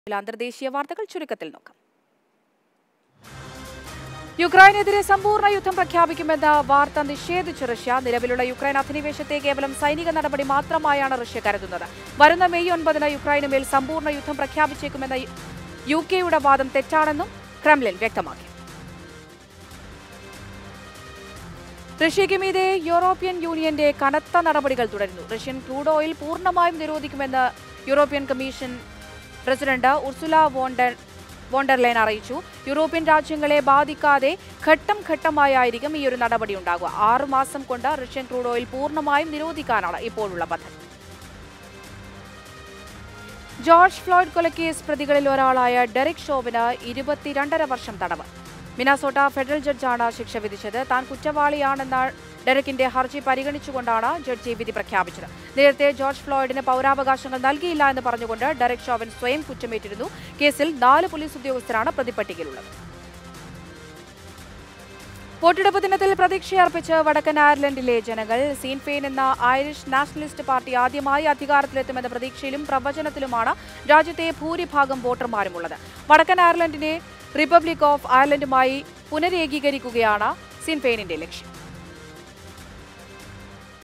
അന്തർദേശീയ വാർത്തകൾ ചുരുക്കത്തിൽ നോക്കാം യുക്രൈനെതിരെ സമ്പൂർണ്ണ യുദ്ധം പ്രഖ്യാപിക്കുമെന്ന വാർത്ത നിഷേധിച്ചു റഷ്യ നിലവിലുള്ള യുക്രൈൻ അധിനിവേശത്തെ കേവലം സൈനിക നടപടി മാത്രമായാണ് റഷ്യ കരുതുന്നത് വരുന്ന മെയ് ഒൻപതിന് യൂക്രൈന് മേൽ സമ്പൂർണ്ണ യുദ്ധം പ്രഖ്യാപിച്ചേക്കുമെന്ന യു കെയുടെ വാദം തെറ്റാണെന്നും ക്രെംലിൻ വ്യക്തമാക്കി റഷ്യയ്ക്ക് മീതെ യൂറോപ്യൻ യൂണിയന്റെ കനത്ത നടപടികൾ തുടരുന്നു റഷ്യൻ ക്രൂഡ് ഓയിൽ പൂർണ്ണമായും നിരോധിക്കുമെന്ന് European commission president Ursula von der von der Leyen അറിയിച്ചു യൂറോപ്യൻ രാജ്യങ്ങളെ ബാധിക്കാതെ ഘട്ടം ഘട്ടമായായിരിക്കും ഈ ഒരു നടപടി ഉണ്ടാകുക ആറു മാസം കൊണ്ട് റഷ്യൻ ക്രൂഡ് ഓയിൽ പൂർണ്ണമായും നിരോധിക്കാനാണ് ഇപ്പോഴുള്ള പദ്ധതി ജോർജ് ഫ്ലോയ്ഡ് കൊലക്കേസ് പ്രതികളിൽ ഒരാളായ ഡെറിക് ഷോവിന് ഇരുപത്തിരണ്ടര വർഷം തടവ് മിനാസോട്ട ഫെഡറൽ ജഡ്ജാണ് ശിക്ഷ വിധിച്ചത് താൻ കുറ്റവാളിയാണെന്ന ഡെറിക്കിന്റെ ഹർജി പരിഗണിച്ചുകൊണ്ടാണ് ജഡ്ജി വിധി പ്രഖ്യാപിച്ചത് നേരത്തെ ജോർജ് ഫ്ലോയിഡിന് പൗരാവകാശങ്ങൾ നൽകിയില്ല എന്ന് പറഞ്ഞുകൊണ്ട് ഡെറിക് ഷോവൻ സ്വയം കുറ്റമേറ്റിരുന്നു കേസിൽ നാല് പോലീസ് ഉദ്യോഗസ്ഥരാണ് പ്രതിപ്പട്ടികയിലുള്ളത് വോട്ടെടുപ്പ് ദിനത്തിൽ പ്രതീക്ഷയർപ്പിച്ച് വടക്കൻ അയർലൻഡിലെ ജനങ്ങൾ സീൻഫെയിൻ എന്ന ഐറിഷ് നാഷണലിസ്റ്റ് പാർട്ടി ആദ്യമായി അധികാരത്തിലെത്തുമെന്ന പ്രതീക്ഷയിലും പ്രവചനത്തിലുമാണ് രാജ്യത്തെ ഭൂരിഭാഗം വോട്ടർമാരുമുള്ളത് വടക്കൻ അയർലൻഡിനെ റിപ്പബ്ലിക് ഓഫ് അയർലൻഡുമായി പുനരേകീകരിക്കുകയാണ് സീൻഫെയിനിന്റെ ലക്ഷ്യം